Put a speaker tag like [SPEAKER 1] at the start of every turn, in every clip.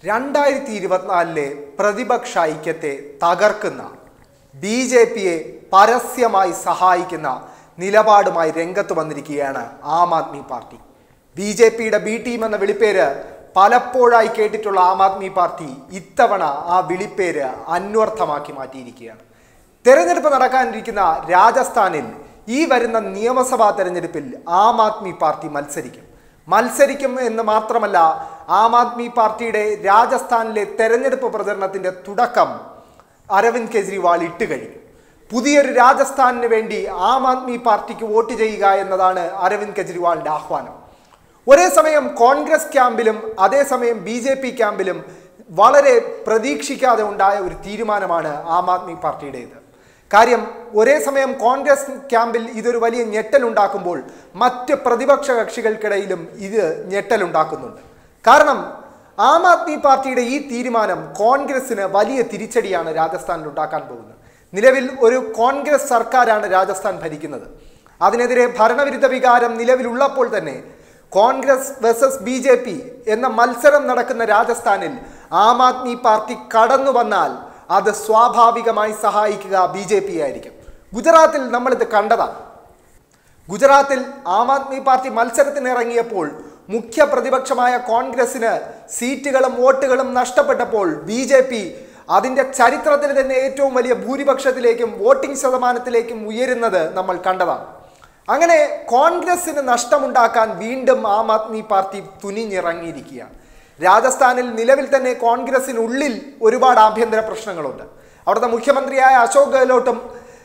[SPEAKER 1] രണ്ടായിരത്തി ഇരുപത്തിനാലിലെ പ്രതിപക്ഷ ഐക്യത്തെ തകർക്കുന്ന ബി ജെ പിയെ പരസ്യമായി സഹായിക്കുന്ന നിലപാടുമായി രംഗത്ത് വന്നിരിക്കുകയാണ് ആം ആദ്മി പാർട്ടി ബി ജെ പിയുടെ ബി ടീം എന്ന വിളിപ്പേര് പലപ്പോഴായി കേട്ടിട്ടുള്ള ആം ആദ്മി പാർട്ടി ഇത്തവണ ആ വിളിപ്പേര് അന്വർത്ഥമാക്കി മാറ്റിയിരിക്കുകയാണ് തെരഞ്ഞെടുപ്പ് നടക്കാനിരിക്കുന്ന രാജസ്ഥാനിൽ ഈ വരുന്ന നിയമസഭാ തെരഞ്ഞെടുപ്പിൽ ആം ആദ്മി പാർട്ടി മത്സരിക്കും മത്സരിക്കും എന്ന് മാത്രമല്ല ആം ആദ്മി പാർട്ടിയുടെ രാജസ്ഥാനിലെ തെരഞ്ഞെടുപ്പ് പ്രചരണത്തിന്റെ തുടക്കം അരവിന്ദ് കെജ്രിവാൾ ഇട്ട് കഴിഞ്ഞു പുതിയൊരു രാജസ്ഥാനിന് വേണ്ടി ആം ആദ്മി പാർട്ടിക്ക് വോട്ട് ചെയ്യുക എന്നതാണ് അരവിന്ദ് കെജ്രിവാളിന്റെ ആഹ്വാനം ഒരേ സമയം കോൺഗ്രസ് ക്യാമ്പിലും അതേസമയം ബി ജെ പി ക്യാമ്പിലും വളരെ പ്രതീക്ഷിക്കാതെ ഉണ്ടായ ഒരു തീരുമാനമാണ് ആം ആദ്മി പാർട്ടിയുടേത് കാര്യം ഒരേ സമയം കോൺഗ്രസ് ക്യാമ്പിൽ ഇതൊരു വലിയ ഞെട്ടലുണ്ടാക്കുമ്പോൾ മറ്റ് പ്രതിപക്ഷ കക്ഷികൾക്കിടയിലും ഇത് ഞെട്ടലുണ്ടാക്കുന്നുണ്ട് കാരണം ആം ആദ്മി പാർട്ടിയുടെ ഈ തീരുമാനം കോൺഗ്രസിന് വലിയ തിരിച്ചടിയാണ് രാജസ്ഥാനിൽ ഉണ്ടാക്കാൻ പോകുന്നത് നിലവിൽ ഒരു കോൺഗ്രസ് സർക്കാരാണ് രാജസ്ഥാൻ ഭരിക്കുന്നത് അതിനെതിരെ ഭരണവിരുദ്ധ വികാരം നിലവിലുള്ളപ്പോൾ തന്നെ Congress versus BJP എന്ന മത്സരം നടക്കുന്ന രാജസ്ഥാനിൽ ആം ആദ്മി പാർട്ടി കടന്നു വന്നാൽ അത് സ്വാഭാവികമായി സഹായിക്കുക ബി ജെ പി ആയിരിക്കും ഗുജറാത്തിൽ നമ്മളിത് കണ്ടതാണ് ഗുജറാത്തിൽ ആം ആദ്മി പാർട്ടി മത്സരത്തിന് ഇറങ്ങിയപ്പോൾ മുഖ്യ പ്രതിപക്ഷമായ കോൺഗ്രസിന് സീറ്റുകളും വോട്ടുകളും നഷ്ടപ്പെട്ടപ്പോൾ ബി ജെ പി അതിൻ്റെ ചരിത്രത്തിൽ തന്നെ ഏറ്റവും വലിയ ഭൂരിപക്ഷത്തിലേക്കും വോട്ടിംഗ് ശതമാനത്തിലേക്കും ഉയരുന്നത് നമ്മൾ കണ്ടതാണ് അങ്ങനെ കോൺഗ്രസിന് നഷ്ടമുണ്ടാക്കാൻ വീണ്ടും ആം ആദ്മി പാർട്ടി തുനിഞ്ഞിറങ്ങിയിരിക്കുകയാണ് രാജസ്ഥാനിൽ നിലവിൽ തന്നെ കോൺഗ്രസിനുള്ളിൽ ഒരുപാട് ആഭ്യന്തര പ്രശ്നങ്ങളുണ്ട് അവിടുത്തെ മുഖ്യമന്ത്രിയായ അശോക് ഗെഹ്ലോട്ടും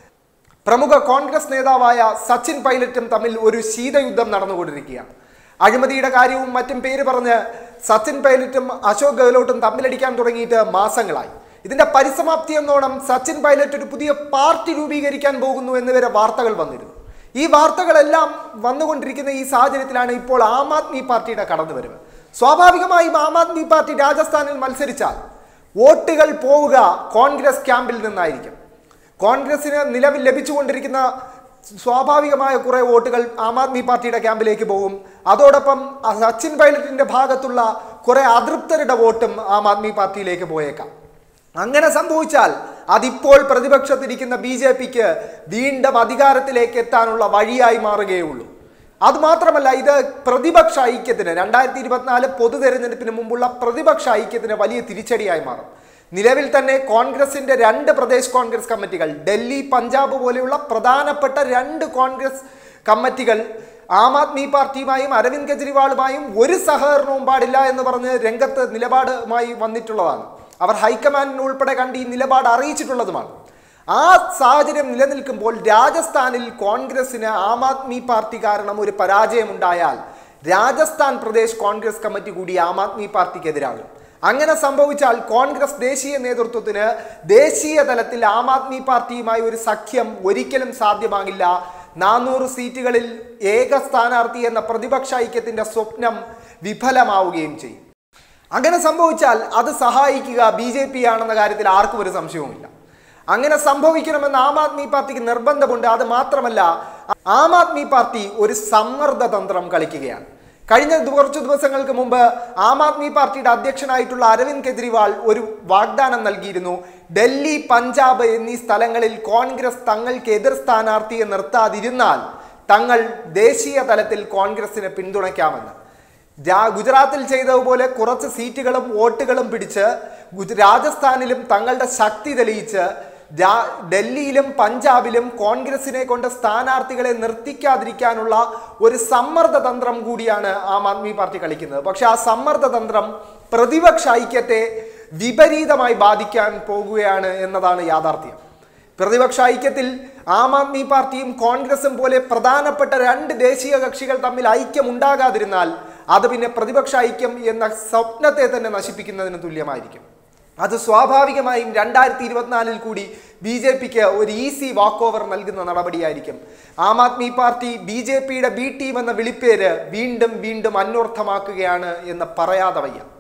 [SPEAKER 1] പ്രമുഖ കോൺഗ്രസ് നേതാവായ സച്ചിൻ പൈലറ്റും തമ്മിൽ ഒരു ശീതയുദ്ധം നടന്നുകൊണ്ടിരിക്കുകയാണ് അഴിമതിയുടെ കാര്യവും മറ്റും പേര് പറഞ്ഞ് സച്ചിൻ പൈലറ്റും അശോക് ഗെഹ്ലോട്ടും തമ്മിലടിക്കാൻ തുടങ്ങിയിട്ട് മാസങ്ങളായി ഇതിന്റെ പരിസമാപ്തി എന്നോണം സച്ചിൻ പൈലറ്റ് ഒരു പുതിയ പാർട്ടി രൂപീകരിക്കാൻ പോകുന്നു എന്നിവരെ വാർത്തകൾ വന്നിരുന്നു ഈ വാർത്തകളെല്ലാം വന്നുകൊണ്ടിരിക്കുന്ന ഈ സാഹചര്യത്തിലാണ് ഇപ്പോൾ ആം ആദ്മി പാർട്ടിയുടെ കടന്നുവരവ് സ്വാഭാവികമായും ആം ആദ്മി പാർട്ടി രാജസ്ഥാനിൽ മത്സരിച്ചാൽ വോട്ടുകൾ പോവുക കോൺഗ്രസ് ക്യാമ്പിൽ നിന്നായിരിക്കും കോൺഗ്രസിന് നിലവിൽ ലഭിച്ചുകൊണ്ടിരിക്കുന്ന സ്വാഭാവികമായ കുറെ വോട്ടുകൾ ആം ആദ്മി പാർട്ടിയുടെ ക്യാമ്പിലേക്ക് പോകും അതോടൊപ്പം ആ സച്ചിൻ പൈലറ്റിന്റെ ഭാഗത്തുള്ള കുറെ അതൃപ്തരുടെ വോട്ടും ആം ആദ്മി പാർട്ടിയിലേക്ക് പോയേക്കാം അങ്ങനെ സംഭവിച്ചാൽ അതിപ്പോൾ പ്രതിപക്ഷത്തിരിക്കുന്ന ബി ജെ പിക്ക് വീണ്ടും അധികാരത്തിലേക്ക് എത്താനുള്ള വഴിയായി മാറുകയുള്ളൂ അതുമാത്രമല്ല ഇത് പ്രതിപക്ഷ ഐക്യത്തിന് രണ്ടായിരത്തി ഇരുപത്തിനാല് പൊതു തെരഞ്ഞെടുപ്പിന് മുമ്പുള്ള പ്രതിപക്ഷ ഐക്യത്തിന് വലിയ തിരിച്ചടിയായി മാറും നിലവിൽ തന്നെ കോൺഗ്രസിന്റെ രണ്ട് പ്രദേശ് കോൺഗ്രസ് കമ്മിറ്റികൾ ഡൽഹി പഞ്ചാബ് പോലെയുള്ള പ്രധാനപ്പെട്ട രണ്ട് കോൺഗ്രസ് കമ്മിറ്റികൾ ആം ആദ്മി പാർട്ടിയുമായും അരവിന്ദ് കെജ്രിവാളുമായും ഒരു സഹകരണവും പാടില്ല എന്ന് പറഞ്ഞ് രംഗത്ത് നിലപാടുമായി വന്നിട്ടുള്ളതാണ് അവർ ഹൈക്കമാൻഡിന് ഉൾപ്പെടെ കണ്ട് ഈ നിലപാട് അറിയിച്ചിട്ടുള്ളതുമാണ് ആ സാഹചര്യം നിലനിൽക്കുമ്പോൾ രാജസ്ഥാനിൽ കോൺഗ്രസിന് ആം ആദ്മി പാർട്ടി കാരണം ഒരു പരാജയമുണ്ടായാൽ രാജസ്ഥാൻ പ്രദേശ് കോൺഗ്രസ് കമ്മിറ്റി കൂടി ആം ആദ്മി പാർട്ടിക്കെതിരാകും അങ്ങനെ സംഭവിച്ചാൽ കോൺഗ്രസ് ദേശീയ നേതൃത്വത്തിന് ദേശീയ തലത്തിൽ ആം ആദ്മി പാർട്ടിയുമായി ഒരു സഖ്യം ഒരിക്കലും സാധ്യമാകില്ല നാനൂറ് സീറ്റുകളിൽ ഏക സ്ഥാനാർത്ഥി എന്ന പ്രതിപക്ഷ ഐക്യത്തിന്റെ സ്വപ്നം വിഫലമാവുകയും ചെയ്യും അങ്ങനെ സംഭവിച്ചാൽ അത് സഹായിക്കുക ബി ജെ പി ആണെന്ന കാര്യത്തിൽ ആർക്കും ഒരു സംശയവുമില്ല അങ്ങനെ സംഭവിക്കണമെന്ന് ആം ആദ്മി പാർട്ടിക്ക് നിർബന്ധമുണ്ട് അത് മാത്രമല്ല ആം ആദ്മി പാർട്ടി ഒരു സമ്മർദ്ദ തന്ത്രം കളിക്കുകയാണ് കഴിഞ്ഞ ദു- കുറച്ചു ദിവസങ്ങൾക്ക് മുമ്പ് ആം ആദ്മി പാർട്ടിയുടെ അധ്യക്ഷനായിട്ടുള്ള അരവിന്ദ് കെജ്രിവാൾ ഒരു വാഗ്ദാനം നൽകിയിരുന്നു ഡൽഹി പഞ്ചാബ് എന്നീ സ്ഥലങ്ങളിൽ കോൺഗ്രസ് തങ്ങൾക്ക് എതിർ സ്ഥാനാർത്ഥിയെ നിർത്താതിരുന്നാൽ തങ്ങൾ ദേശീയ തലത്തിൽ കോൺഗ്രസിനെ പിന്തുണയ്ക്കാമെന്ന് രാ- ഗുജറാത്തിൽ ചെയ്തതുപോലെ കുറച്ച് സീറ്റുകളും വോട്ടുകളും പിടിച്ച് ഗുജ- രാജസ്ഥാനിലും തങ്ങളുടെ ശക്തി തെളിയിച്ച് രാ- ഡൽഹിയിലും പഞ്ചാബിലും കോൺഗ്രസിനെ കൊണ്ട് സ്ഥാനാർത്ഥികളെ നിർത്തിക്കാതിരിക്കാനുള്ള ഒരു സമ്മർദ്ദ തന്ത്രം കൂടിയാണ് ആം ആദ്മി പാർട്ടി കളിക്കുന്നത് പക്ഷെ ആ സമ്മർദ്ദ തന്ത്രം പ്രതിപക്ഷ ഐക്യത്തെ വിപരീതമായി ബാധിക്കാൻ പോകുകയാണ് എന്നതാണ് യാഥാർത്ഥ്യം പ്രതിപക്ഷ ഐക്യത്തിൽ ആം ആദ്മി പാർട്ടിയും കോൺഗ്രസും പോലെ പ്രധാനപ്പെട്ട രണ്ട് ദേശീയ കക്ഷികൾ തമ്മിൽ ഐക്യം ഉണ്ടാകാതിരുന്നാൽ അത് പിന്നെ പ്രതിപക്ഷ ഐക്യം എന്ന സ്വപ്നത്തെ തന്നെ നശിപ്പിക്കുന്നതിന് തുല്യമായിരിക്കും അത് സ്വാഭാവികമായും രണ്ടായിരത്തി ഇരുപത്തിനാലിൽ കൂടി ബി ജെ പിക്ക് ഒരു ഈസി വാക്ക് ഓവർ നൽകുന്ന നടപടിയായിരിക്കും ആം ആദ്മി പാർട്ടി ബി ജെ പിയുടെ ബി ടീം എന്ന വിളിപ്പേര് വീണ്ടും വീണ്ടും അന്വർത്ഥമാക്കുകയാണ് എന്ന് പറയാതെ വയ്യ